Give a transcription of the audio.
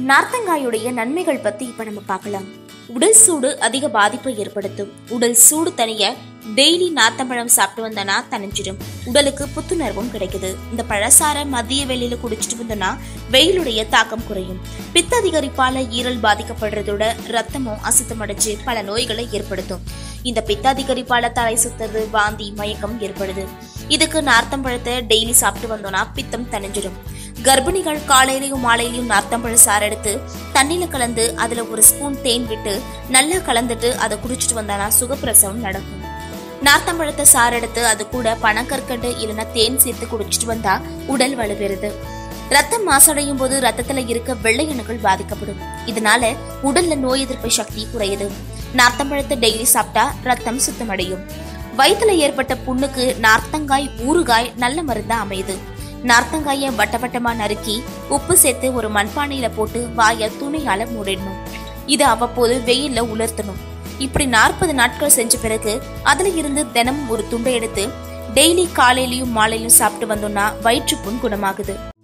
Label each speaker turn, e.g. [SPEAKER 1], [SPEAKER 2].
[SPEAKER 1] நார்த்தங்காயுடைய நன்மைகள் பத்தி இப்ப நம்ம பார்க்கலாம் உடல் சூடு அதிக பாதிப்பை ஏற்படுத்தும் உடல் சூடு தணிய டெய்லி நார்த்தம்பழம் சாப்பிட்டு வந்தனா தணிஞ்சிடும் உடலுக்கு புத்துணர்வும் கிடைக்குது இந்த பழசார மதிய வேளையில குடிச்சிட்டு வந்தோம்னா வெயிலுடைய தாக்கம் குறையும் பித்த அதிகரிப்பால ஈரல் பாதிக்கப்படுறதோட ரத்தமும் அசுத்தமடைச்சு பல நோய்களை ஏற்படுத்தும் இந்த பித்த அதிகரிப்பால தலை சுத்துறது வாந்தி மயக்கம் ஏற்படுது இதுக்கு நார்த்தம்பழத்தை டெய்லி சாப்பிட்டு வந்தோம்னா பித்தம் தணிஞ்சிடும் கர்ப்பிணிகள் காலையிலையும் மாலையிலையும் நார்த்தம்பழ சாறு எடுத்து தண்ணியில கலந்து அதுல ஒரு ஸ்பூன் தேன் விட்டு நல்லா கலந்துட்டு அதை குடிச்சிட்டு வந்தானா சுகப்பிரசவம் நடக்கும் நார்த்தம்பழத்தை சாறு எடுத்து அது கூட பனங்கற்கண்டு இல்லைன்னா தேன் சேர்த்து குடிச்சிட்டு வந்தா உடல் வலுப்பெறுது ரத்தம் மாசடையும் போது ரத்தத்துல இருக்க வெள்ளை அணுக்கள் பாதிக்கப்படும் இதனால உடல்ல நோய் எதிர்ப்பு சக்தி குறையுது நார்த்தம்பழத்தை டெய்லி சாப்பிட்டா ரத்தம் சுத்தமடையும் வயிற்றுல ஏற்பட்ட புண்ணுக்கு நார்த்தங்காய் ஊறுகாய் நல்ல மருந்தா அமையுது நார்த்தங்காய வட்ட வட்டமா நறுக்கி உப்பு சேர்த்து ஒரு மண்பானையில போட்டு வாய துணியால மூடிடணும் இது அவ்வப்போது வெயில்ல உலர்த்தணும் இப்படி நாற்பது நாட்கள் செஞ்ச பிறகு அதுல இருந்து தினமும் ஒரு துண்டை எடுத்து டெய்லி காலையிலயும் மாலையிலும் சாப்பிட்டு வந்தோம்னா வயிற்றுப்புண் குணமாகுது